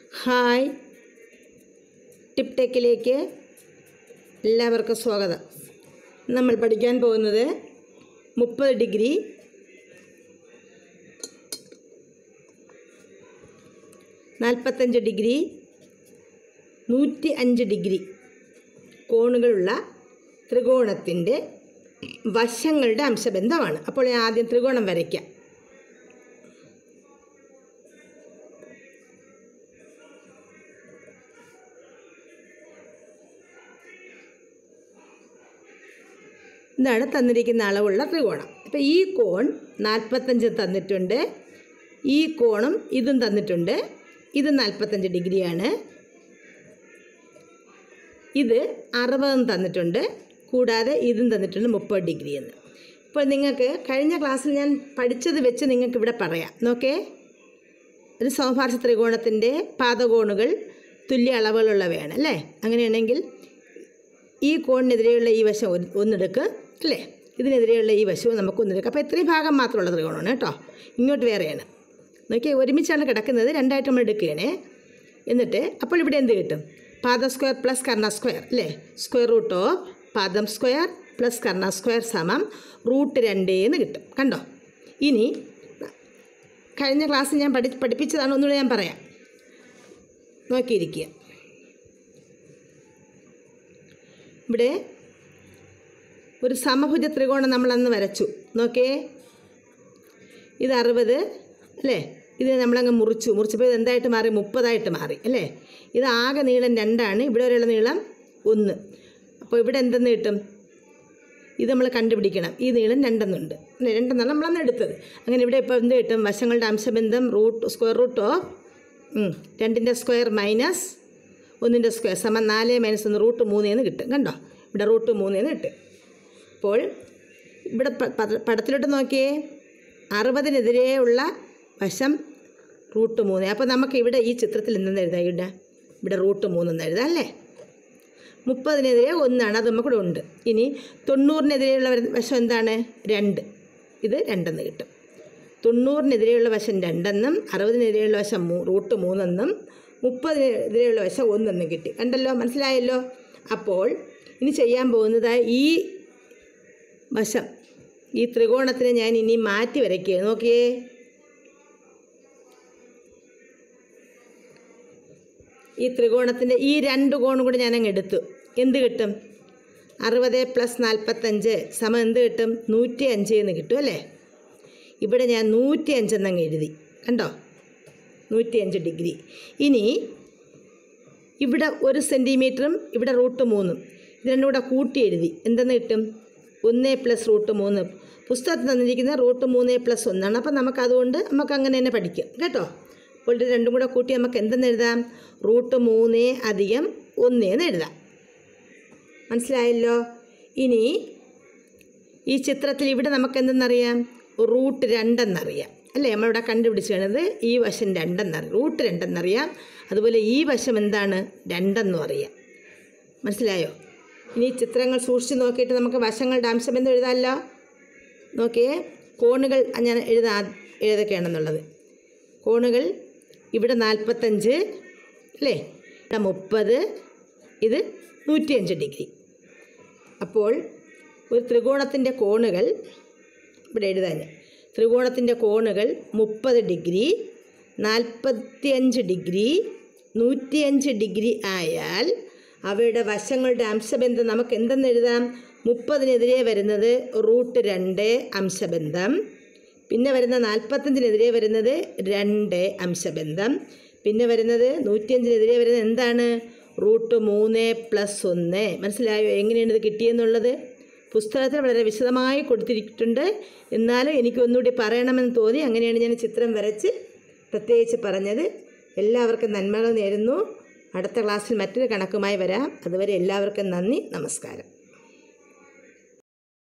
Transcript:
hi tip ടെക്കിലേക്ക് എല്ലാവർക്കും സ്വാഗതം നമ്മൾ പഠിക്കാൻ പോകുന്നത് മുപ്പത് ഡിഗ്രി നാൽപ്പത്തഞ്ച് ഡിഗ്രി നൂറ്റി അഞ്ച് ഡിഗ്രി കോണുകളുള്ള ത്രികോണത്തിൻ്റെ വശങ്ങളുടെ അംശബന്ധമാണ് അപ്പോൾ ഞാൻ ആദ്യം ത്രികോണം വരയ്ക്കാം ഇതാണ് തന്നിരിക്കുന്ന അളവുള്ള ത്രികോണം അപ്പോൾ ഈ കോൺ നാൽപ്പത്തഞ്ച് തന്നിട്ടുണ്ട് ഈ കോണും ഇതും തന്നിട്ടുണ്ട് ഇത് നാൽപ്പത്തഞ്ച് ഡിഗ്രിയാണ് ഇത് അറുപതും തന്നിട്ടുണ്ട് കൂടാതെ ഇതും തന്നിട്ടുണ്ട് മുപ്പത് ഡിഗ്രി എന്ന് ഇപ്പോൾ നിങ്ങൾക്ക് കഴിഞ്ഞ ക്ലാസ്സിൽ ഞാൻ പഠിച്ചത് വെച്ച് നിങ്ങൾക്ക് ഇവിടെ പറയാം നോക്കേ ഒരു സമപാർശ്വ ത്രികോണത്തിൻ്റെ പാദകോണുകൾ തുല്യ അളവുകളുള്ളവയാണ് അല്ലേ അങ്ങനെയാണെങ്കിൽ ഈ കോണിനെതിരെയുള്ള ഈ വശം ഒരു- ഒന്നെടുക്ക് അല്ലേ ഇതിനെതിരെയുള്ള ഈ വശവും നമുക്ക് ഒന്നെടുക്കാം അപ്പോൾ ഇത്രയും ഭാഗം മാത്രമുള്ള ത്രികോണമാണ് കേട്ടോ ഇങ്ങോട്ട് വേറെയാണ് നോക്കിയാൽ ഒരുമിച്ചാണ് കിടക്കുന്നത് രണ്ടായിട്ട് നമ്മൾ എടുക്കുകയാണേ എന്നിട്ട് അപ്പോൾ ഇവിടെ എന്ത് കിട്ടും പാദം സ്ക്വയർ പ്ലസ് കർണ സ്ക്വയർ അല്ലേ സ്ക്വയർ റൂട്ട് ഓഫ് പാദം സ്ക്വയർ പ്ലസ് കർണ സ്ക്വയർ സമം റൂട്ട് രണ്ട് എന്ന് കിട്ടും കണ്ടോ ഇനി കഴിഞ്ഞ ക്ലാസ്സിൽ ഞാൻ പഠി പഠിപ്പിച്ചതാണ് ഒന്നുകൂടെ ഞാൻ പറയാം നോക്കിയിരിക്കുക ഇവിടെ ഒരു സമഭുജ ത്രികോണം നമ്മൾ അന്ന് വരച്ചു നോക്കേ ഇത് അറുപത് അല്ലേ ഇത് നമ്മളങ്ങ് മുറിച്ചു മുറിച്ചപ്പോൾ ഇത് എന്തായിട്ട് മാറി മുപ്പതായിട്ട് മാറി അല്ലേ ഇത് ആകെ നീളം രണ്ടാണ് ഇവിടെ വരെയുള്ള നീളം ഒന്ന് അപ്പോൾ ഇവിടെ എന്തെന്ന് കിട്ടും ഇത് നമ്മൾ കണ്ടുപിടിക്കണം ഈ നീളം രണ്ടെന്നുണ്ട് അല്ലേ രണ്ടെന്നാണ് നമ്മളന്ന് എടുത്തത് അങ്ങനെ ഇവിടെ ഇപ്പോൾ എന്ത് കിട്ടും വശങ്ങളുടെ അംശബന്ധം റൂട്ട് സ്ക്വയർ റൂട്ട് ഓഫ് രണ്ടിൻ്റെ സ്ക്വയർ മൈനസ് ഒന്നിൻ്റെ സ്ക്വയർ സമം നാല് മൈനസ് ഒന്ന് റൂട്ട് മൂന്നേന്ന് കിട്ടും കണ്ടോ ഇവിടെ റൂട്ട് മൂന്നേന്ന് കിട്ടും അപ്പോൾ ഇവിടെ പ- പത- പടത്തിലോട്ട് നോക്കിയേ അറുപതിനെതിരെ ഉള്ള വശം റൂട്ട് മൂന്ന് അപ്പോൾ നമുക്ക് ഇവിടെ ഈ ചിത്രത്തിൽ എന്തെന്ന് എഴുതാം ഇവിടെ ഇവിടെ റൂട്ട് മൂന്നെന്ന് എഴുതാം അല്ലേ മുപ്പതിനെതിരെ ഒന്നാണ് അത് നമുക്കിവിടെ ഉണ്ട് ഇനി തൊണ്ണൂറിനെതിരെയുള്ള വര- വശം എന്താണ് രണ്ട് ഇത് രണ്ടെന്ന് കിട്ടും തൊണ്ണൂറിനെതിരെയുള്ള വശം രണ്ടെന്നും അറുപതിനെതിരെയുള്ള വശം മൂ റൂട്ട് മൂന്നെന്നും മുപ്പതിനെതിരെയുള്ള വശം ഒന്നെന്നും കിട്ടി കണ്ടല്ലോ മനസ്സിലായല്ലോ അപ്പോൾ ഇനി ചെയ്യാൻ പോകുന്നത് ഈ വശം ഈ ത്രികോണത്തിനെ ഞാൻ ഇനി മാറ്റി വരയ്ക്കുക നോക്കിയേ ഈ ത്രികോണത്തിൻ്റെ ഈ രണ്ട് കോണും കൂടി ഞാനങ്ങ് എടുത്തു എന്ത് കിട്ടും അറുപത് പ്ലസ് നാൽപ്പത്തഞ്ച് സമം എന്ത് കിട്ടും നൂറ്റി അഞ്ച് എന്ന് കിട്ടും അല്ലേ ഇവിടെ ഞാൻ നൂറ്റി അഞ്ചെന്നങ്ങ് എഴുതി കണ്ടോ നൂറ്റിയഞ്ച് ഡിഗ്രി ഇനി ഇവിടെ ഒരു സെൻറ്റിമീറ്ററും ഇവിടെ റൂട്ട് മൂന്നും ഇത് രണ്ടും കൂടെ കൂട്ടി എഴുതി എന്തെന്ന് കിട്ടും ഒന്ന് പ്ലസ് റൂട്ട് മൂന്ന് പുസ്തകത്തിൽ തന്നിരിക്കുന്ന റൂട്ട് മൂന്ന് പ്ലസ് ഒന്നാണ് അപ്പം നമുക്ക് അതുകൊണ്ട് നമുക്ക് അങ്ങനെ തന്നെ പഠിക്കാം കേട്ടോ അപ്പോൾ ഇത് രണ്ടും കൂടെ കൂട്ടി നമുക്ക് എന്തെന്ന് എഴുതാം റൂട്ട് മൂന്ന് അധികം ഒന്നേന്ന് എഴുതാം മനസ്സിലായല്ലോ ഇനി ഈ ചിത്രത്തിൽ ഇവിടെ നമുക്ക് എന്തെന്നറിയാം റൂട്ട് രണ്ടെന്നറിയാം അല്ലേ നമ്മളിവിടെ കണ്ടുപിടിച്ച് കാണുന്നത് ഈ വശം രണ്ടെന്നറിയാം റൂട്ട് രണ്ടെന്നറിയാം അതുപോലെ ഈ വശം എന്താണ് രണ്ടെന്നും അറിയാം മനസ്സിലായോ ഇനി ഈ ചിത്രങ്ങൾ സൂക്ഷിച്ച് നോക്കിയിട്ട് നമുക്ക് വശങ്ങളുടെ അംശബന്ധം എഴുതാമല്ലോ നോക്കിയേ കോണുകൾ ഞാൻ എഴുതാ ഏതൊക്കെയാണെന്നുള്ളത് കോണുകൾ ഇവിടെ നാൽപ്പത്തഞ്ച് അല്ലേ ഇവിടെ മുപ്പത് ഇത് നൂറ്റിയഞ്ച് ഡിഗ്രി അപ്പോൾ ഒരു ത്രികോണത്തിൻ്റെ കോണുകൾ ഇവിടെ എഴുതാൻ ത്രികോണത്തിൻ്റെ കോണുകൾ മുപ്പത് ഡിഗ്രി നാൽപ്പത്തിയഞ്ച് ഡിഗ്രി നൂറ്റിയഞ്ച് ഡിഗ്രി ആയാൽ അവയുടെ വശങ്ങളുടെ അംശബന്ധം നമുക്ക് എന്തെന്ന് എഴുതാം മുപ്പതിനെതിരെ വരുന്നത് റൂട്ട് രണ്ട് അംശബന്ധം പിന്നെ വരുന്ന നാൽപ്പത്തഞ്ചിനെതിരെ വരുന്നത് രണ്ട് അംശബന്ധം പിന്നെ വരുന്നത് നൂറ്റിയഞ്ചിനെതിരെ വരുന്നത് എന്താണ് റൂട്ട് മൂന്ന് പ്ലസ് ഒന്ന് മനസ്സിലായോ എങ്ങനെയാണ് ഇത് കിട്ടിയെന്നുള്ളത് പുസ്തകത്തിൽ വളരെ വിശദമായി കൊടുത്തിരിച്ചിട്ടുണ്ട് എന്നാലും എനിക്ക് ഒന്നുകൂടി പറയണമെന്ന് തോന്നി അങ്ങനെയാണ് ഞാൻ ചിത്രം വരച്ച് പ്രത്യേകിച്ച് പറഞ്ഞത് എല്ലാവർക്കും നന്മകൾ നേരുന്നു അടുത്ത ക്ലാസ്സിൽ മറ്റൊരു കണക്കുമായി വരാം അതുവരെ എല്ലാവർക്കും നന്ദി നമസ്കാരം